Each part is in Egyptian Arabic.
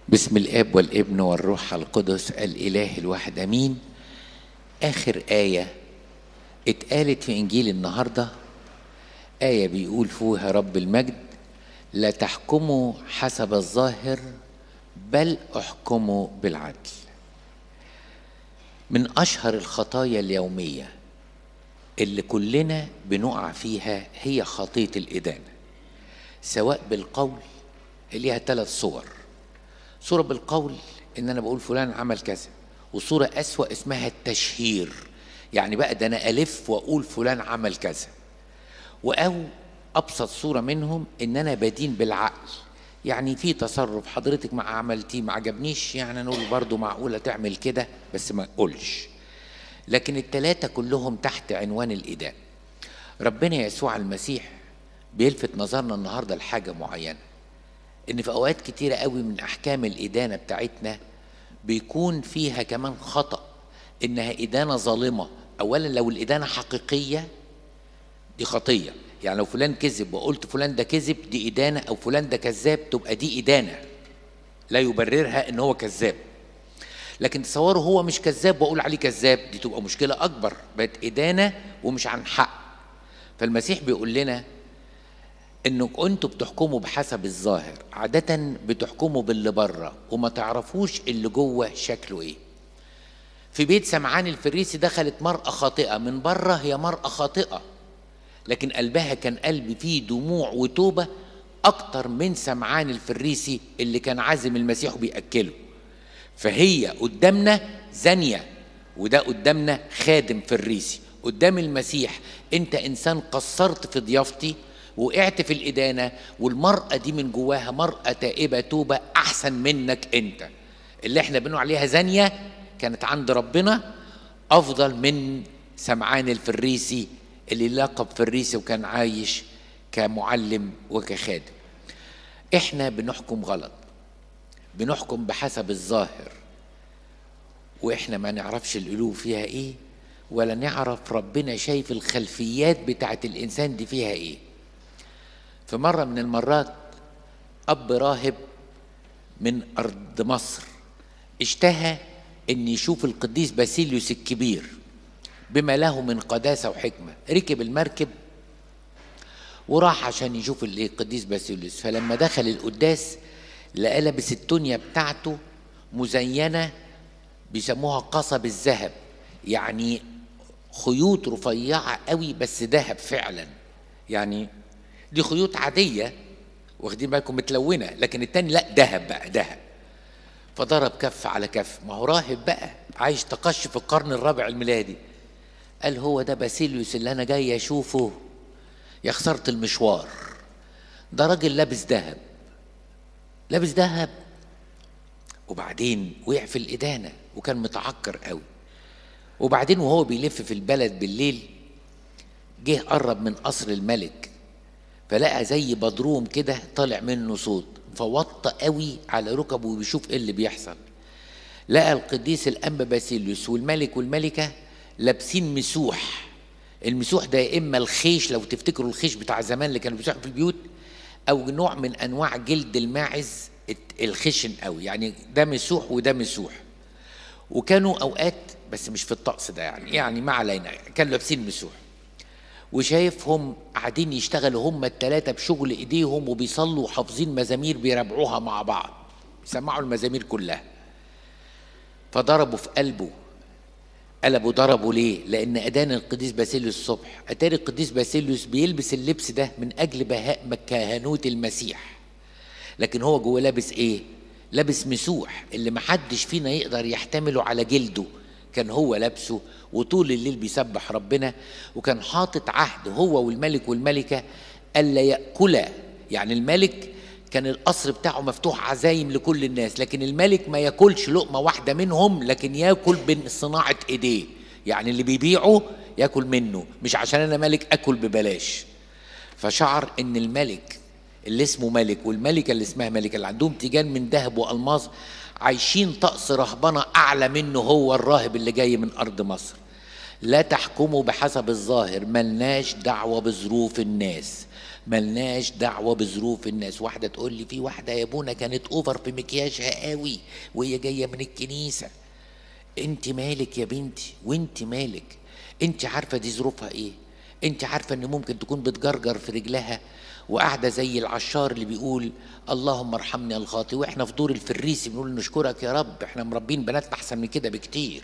بسم الاب والابن والروح القدس الاله الواحد امين اخر ايه اتقالت في انجيل النهارده ايه بيقول فيها رب المجد لا تحكموا حسب الظاهر بل احكموا بالعدل من اشهر الخطايا اليوميه اللي كلنا بنقع فيها هي خطيه الادانه سواء بالقول ليها ثلاث صور صورة بالقول إن أنا بقول فلان عمل كذا وصورة أسوأ اسمها التشهير يعني بقى ده أنا ألف وأقول فلان عمل كذا وأو أبسط صورة منهم إن أنا بدين بالعقل يعني في تصرف حضرتك ما عملتيه ما عجبنيش يعني نقول برضو معقولة تعمل كده بس ما أقولش لكن التلاتة كلهم تحت عنوان الإدانة ربنا يسوع المسيح بيلفت نظرنا النهارده لحاجة معينة ان في اوقات كتيره قوي من احكام الادانه بتاعتنا بيكون فيها كمان خطا انها ادانه ظالمه اولا لو الادانه حقيقيه دي خطيه يعني لو فلان كذب وقلت فلان ده كذب دي ادانه او فلان ده كذاب تبقى دي ادانه لا يبررها ان هو كذاب لكن تصوروا هو مش كذاب واقول عليه كذاب دي تبقى مشكله اكبر بقت ادانه ومش عن حق فالمسيح بيقول لنا انكم انتوا بتحكموا بحسب الظاهر عادة بتحكموا باللي بره وما تعرفوش اللي جوه شكله ايه في بيت سمعان الفريسي دخلت مرأة خاطئة من بره هي مرأة خاطئة لكن قلبها كان قلب فيه دموع وتوبة أكتر من سمعان الفريسي اللي كان عازم المسيح وبيأكله فهي قدامنا زانية وده قدامنا خادم فريسي قدام المسيح انت انسان قصرت في ضيافتي وقعت في الإدانة والمرأة دي من جواها مرأة تائبة توبة أحسن منك أنت اللي احنا بنقول عليها زانية كانت عند ربنا أفضل من سمعان الفريسي اللي لقب فريسي وكان عايش كمعلم وكخادم احنا بنحكم غلط بنحكم بحسب الظاهر واحنا ما نعرفش القلوب فيها ايه ولا نعرف ربنا شايف الخلفيات بتاعت الانسان دي فيها ايه في مرة من المرات أب راهب من أرض مصر اشتهى أن يشوف القديس باسيليوس الكبير بما له من قداسة وحكمة ركب المركب وراح عشان يشوف القديس باسيليوس فلما دخل القداس لقى لابس التونية بتاعته مزينة بيسموها قصب الذهب يعني خيوط رفيعة قوي بس ذهب فعلا يعني دي خيوط عادية واخدين بالكم متلونة لكن التاني لا ذهب بقى ذهب فضرب كف على كف ما هو راهب بقى عايش تقش في القرن الرابع الميلادي قال هو ده باسيليوس اللي انا جاي اشوفه يا خسارة المشوار ده راجل لابس ذهب لابس ذهب وبعدين وقع في الإدانة وكان متعكر قوي وبعدين وهو بيلف في البلد بالليل جه قرب من قصر الملك فلقى زي بدروم كده طالع منه صوت فوطى قوي على ركبه وبيشوف ايه اللي بيحصل لقى القديس الانبا باسيليوس والملك والملكه لابسين مسوح المسوح ده يا اما الخيش لو تفتكروا الخيش بتاع زمان اللي كانوا بيسوحوا في البيوت او نوع من انواع جلد الماعز الخشن قوي يعني ده مسوح وده مسوح وكانوا اوقات بس مش في الطقس ده يعني يعني ما علينا كانوا لابسين مسوح وشايفهم قاعدين يشتغلوا هم التلاتة بشغل ايديهم وبيصلوا وحافظين مزامير بيربعوها مع بعض بيسمعوا المزامير كلها فضربوا في قلبه قلبوا ضربوا ليه؟ لأن أدان القديس باسيليوس الصبح أتاري القديس باسيليوس بيلبس اللبس ده من أجل بهاء كهنوت المسيح لكن هو جوه لابس إيه؟ لابس مسوح اللي محدش فينا يقدر يحتمله على جلده كان هو لابسه وطول الليل بيسبح ربنا وكان حاطط عهد هو والملك والملكه الا ياكلا يعني الملك كان القصر بتاعه مفتوح عزايم لكل الناس لكن الملك ما ياكلش لقمه واحده منهم لكن ياكل بصناعه ايديه يعني اللي بيبيعه ياكل منه مش عشان انا ملك اكل ببلاش فشعر ان الملك اللي اسمه ملك والملكه اللي اسمها ملكه اللي عندهم تيجان من ذهب والماظ عايشين طقس رهبنة أعلى منه هو الراهب اللي جاي من أرض مصر لا تحكموا بحسب الظاهر ملناش دعوة بظروف الناس ملناش دعوة بظروف الناس واحدة تقول لي في واحدة يا ابونا كانت اوفر في مكياجها قوي وهي جاية من الكنيسة انت مالك يا بنتي وانت مالك انت عارفة دي ظروفها ايه انت عارفة ان ممكن تكون بتجرجر في رجلها وقاعدة زي العشار اللي بيقول اللهم ارحمني الخاطي واحنا في دور الفريسي بنقول نشكرك يا رب احنا مربين بناتنا احسن من كده بكتير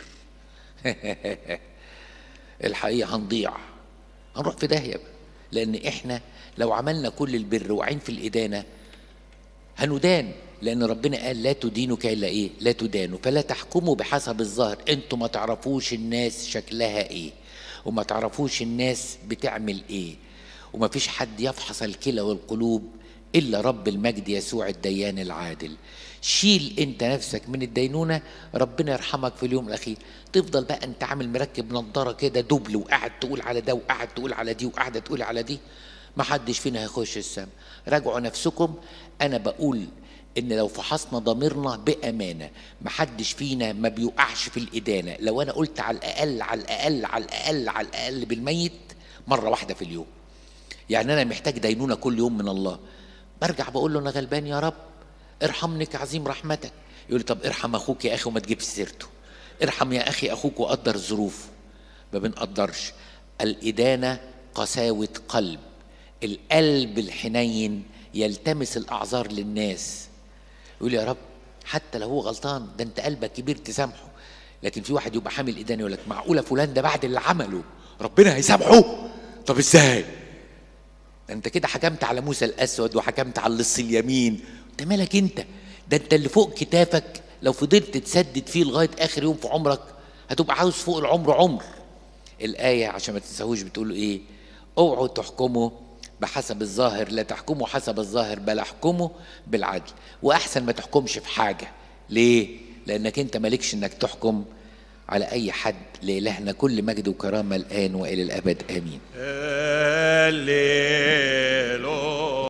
الحقيقة هنضيع هنروح في داهية بقى. لأن إحنا لو عملنا كل البر وعين في الإدانة هندان لأن ربنا قال لا تدينوا إلا إيه؟ لا تدانوا فلا تحكموا بحسب الظاهر أنتوا ما تعرفوش الناس شكلها إيه وما تعرفوش الناس بتعمل إيه وما فيش حد يفحص الكلى والقلوب إلا رب المجد يسوع الديان العادل شيل انت نفسك من الدينونة ربنا يرحمك في اليوم الأخير تفضل بقى انت عامل مركب نظارة كده دبل وقاعد تقول على ده وقاعد تقول على دي وقاعدة تقول على دي ما حدش فينا هيخش السما راجعوا نفسكم أنا بقول إن لو فحصنا ضميرنا بأمانة ما حدش فينا ما بيوقعش في الإدانة لو أنا قلت على الأقل على الأقل على الأقل على الأقل بالميت مرة واحدة في اليوم يعني أنا محتاج دينونة كل يوم من الله برجع بقول له أنا غلبان يا رب ارحمني كعظيم رحمتك يقول لي طب ارحم اخوك يا اخي وما تجيبش سيرته ارحم يا اخي اخوك وقدر ظروفه ما بنقدرش الادانه قساوه قلب القلب الحنين يلتمس الاعذار للناس يقول يا رب حتى لو هو غلطان ده انت قلبك كبير تسامحه لكن في واحد يبقى حامل ادانه يقول لك معقوله فلان ده بعد اللي عمله ربنا هيسامحه طب ازاي ده انت كده حكمت على موسى الاسود وحكمت على اللص اليمين انت مالك انت ده انت اللي فوق كتافك لو فضلت تسدد فيه لغايه اخر يوم في عمرك هتبقى عاوز فوق العمر عمر الايه عشان ما تنساهوش بتقول ايه اوعوا تحكموا بحسب الظاهر لا تحكموا حسب الظاهر بل احكموا بالعدل واحسن ما تحكمش في حاجه ليه لانك انت مالكش انك تحكم على اي حد لالهنا كل مجد وكرامه الان والى الابد امين هللويا